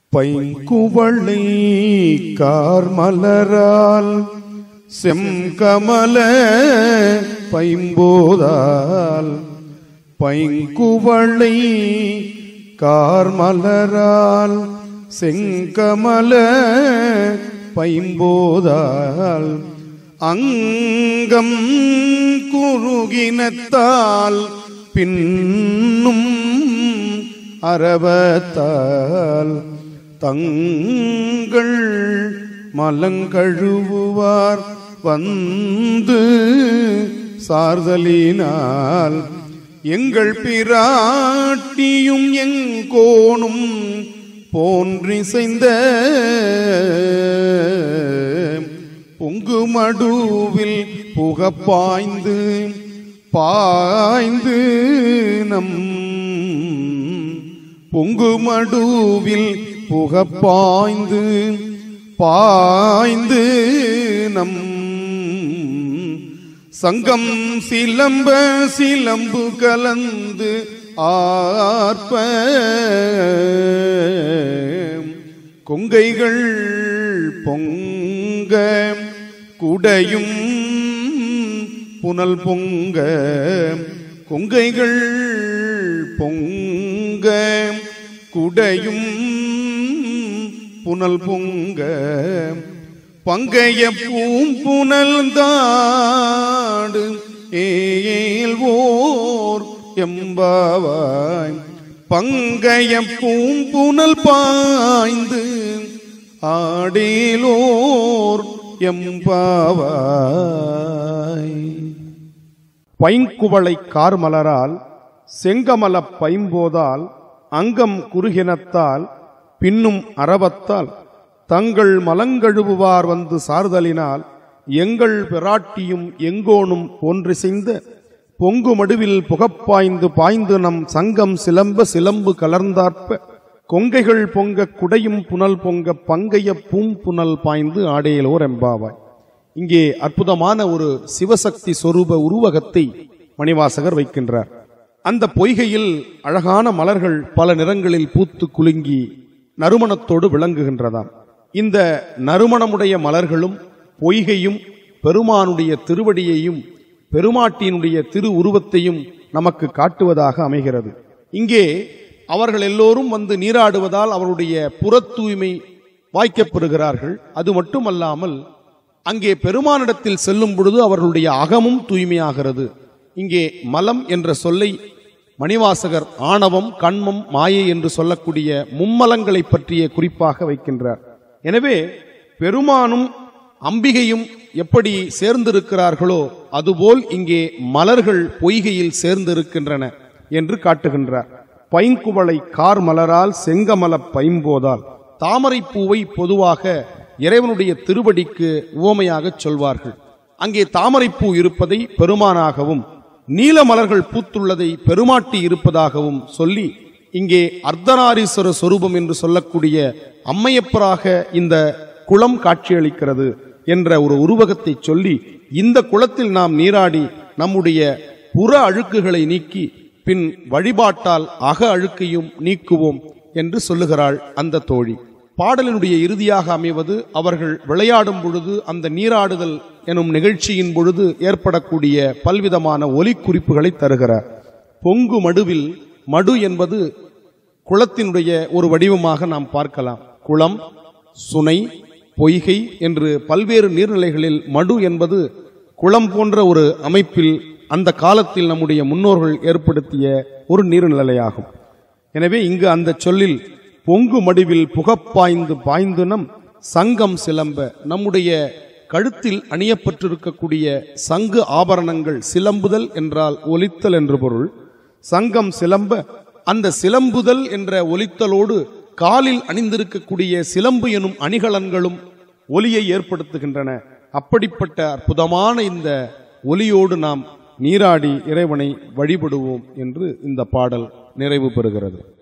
பைங்குவளை கார்மலரால் செம்கமல பைம்போதால் பைங்குவளை கார்மலரால் செங்கமல பைம்போதால் அங்கம் குறுகினத்தால் பின்னும் அரவத்தால் தங்கள் மலங்கழுவுவார் வந்து சார்தலினால் எங்கள் பிராட்டியும் எங்கோணும் போன்றிசைந்த பொங்கு மடுவில் புகப்பாய்ந்து பாய்ந்து நம் பொங்கு மடுவில் புகப்பாய்ந்து பாய்ந்து நம் சங்கம் சிலம்ப சிலம்பு கலந்து ஆர்ப்ப கொங்கைகள் பொங்க குடையும் புனல் பொங்க கொங்கைகள் பொங்க குடையும் புனல் பொங்க பங்கைய பூம்புனல் தாடு ஏல்வோர் எம்பாவாய் பங்கைய பூம்புனல் பாய்ந்து ஆடேலோர் எம்பாவாய் பைங்குவளை கார்மலரால் செங்கமல பைம்போதால் அங்கம் குறுகினத்தால் பின்னும் அரவத்தால் தங்கள் மலங்கழுவுவார் வந்து சார்தலினால் எங்கள் பிராட்டியும் எங்கோனும் ஒன்றிசைந்த பொங்கு மடுவில் புகப்பாய்ந்து பாய்ந்து நம் சங்கம் சிலம்ப சிலம்பு கலர்ந்தார்ப்ப கொங்கைகள் பொங்க குடையும் புனல் பொங்க பங்கைய பூம்புனல் பாய்ந்து ஆடேலோர் எம்பாவாய் இங்கே அற்புதமான ஒரு சிவசக்தி சொரூப உருவகத்தை மணிவாசகர் வைக்கின்றார் அந்த பொய்கையில் அழகான மலர்கள் பல நிறங்களில் பூத்து குலுங்கி நறுமணத்தோடு விளங்குகின்றதாம் இந்த நறுமணமுடைய மலர்களும் பொய்கையும் பெருமானுடைய திருவடியையும் பெருமாட்டியினுடைய திரு உருவத்தையும் நமக்கு காட்டுவதாக அமைகிறது இங்கே அவர்கள் எல்லோரும் வந்து நீராடுவதால் அவருடைய புறத் தூய்மை வாய்க்கப்பெறுகிறார்கள் அது மட்டுமல்லாமல் அங்கே பெருமானிடத்தில் செல்லும் பொழுது அவர்களுடைய அகமும் தூய்மையாகிறது இங்கே மலம் என்ற சொல்லை மணிவாசகர் ஆணவம் கண்மம் மாயை என்று சொல்லக்கூடிய மும்மலங்களை பற்றிய குறிப்பாக வைக்கின்றார் எனவே பெருமானும் அம்பிகையும் எப்படி சேர்ந்திருக்கிறார்களோ அதுபோல் இங்கே மலர்கள் பொய்கையில் சேர்ந்திருக்கின்றன என்று காட்டுகின்றார் பைங்குவளை கார் மலரால் செங்கமல பைம்போதால் தாமரை பூவை பொதுவாக இறைவனுடைய திருவடிக்கு உவமையாகச் சொல்வார்கள் அங்கே தாமரைப்பூ இருப்பதை பெருமானாகவும் நீல மலர்கள் பூத்துள்ளதை பெருமாட்டி இருப்பதாகவும் சொல்லி இங்கே அர்த்தநாரீஸ்வர சொரூபம் என்று சொல்லக்கூடிய அம்மையப்பராக இந்த குளம் காட்சியளிக்கிறது என்ற ஒரு உருவகத்தை சொல்லி இந்த குளத்தில் நாம் நீராடி நம்முடைய புற அழுக்குகளை நீக்கி பின் வழிபாட்டால் அக அழுக்கையும் நீக்குவோம் என்று சொல்லுகிறாள் அந்த தோழி பாடலினுடைய இறுதியாக அமைவது அவர்கள் விளையாடும் பொழுது அந்த நீராடுதல் எனும் நிகழ்ச்சியின் பொழுது ஏற்படக்கூடிய பல்விதமான ஒலி குறிப்புகளை தருகிறார் பொங்கு மடுவில் மடு என்பது குளத்தினுடைய ஒரு வடிவமாக நாம் பார்க்கலாம் குளம் சுனை பொய்கை என்று பல்வேறு நீர்நிலைகளில் மடு என்பது குளம் போன்ற ஒரு அமைப்பில் அந்த காலத்தில் நம்முடைய முன்னோர்கள் ஏற்படுத்திய ஒரு நீர்நிலையாகும் எனவே இங்கு அந்த சொல்லில் பொங்கு மடுவில் புகப்பாய்ந்து பாய்ந்துனம் சங்கம் சிலம்ப நம்முடைய கழுத்தில் அணியப்பட்டிருக்கக்கூடிய சங்கு ஆபரணங்கள் சிலம்புதல் என்றால் ஒலித்தல் என்று பொருள் சங்கம் சிலம்ப அந்த சிலம்புதல் என்ற ஒலித்தலோடு காலில் அணிந்திருக்கக்கூடிய சிலம்பு எனும் அணிகலன்களும் ஒலியை ஏற்படுத்துகின்றன அப்படிப்பட்ட அற்புதமான இந்த ஒலியோடு நாம் நீராடி இறைவனை வழிபடுவோம் என்று இந்த பாடல் நிறைவு பெறுகிறது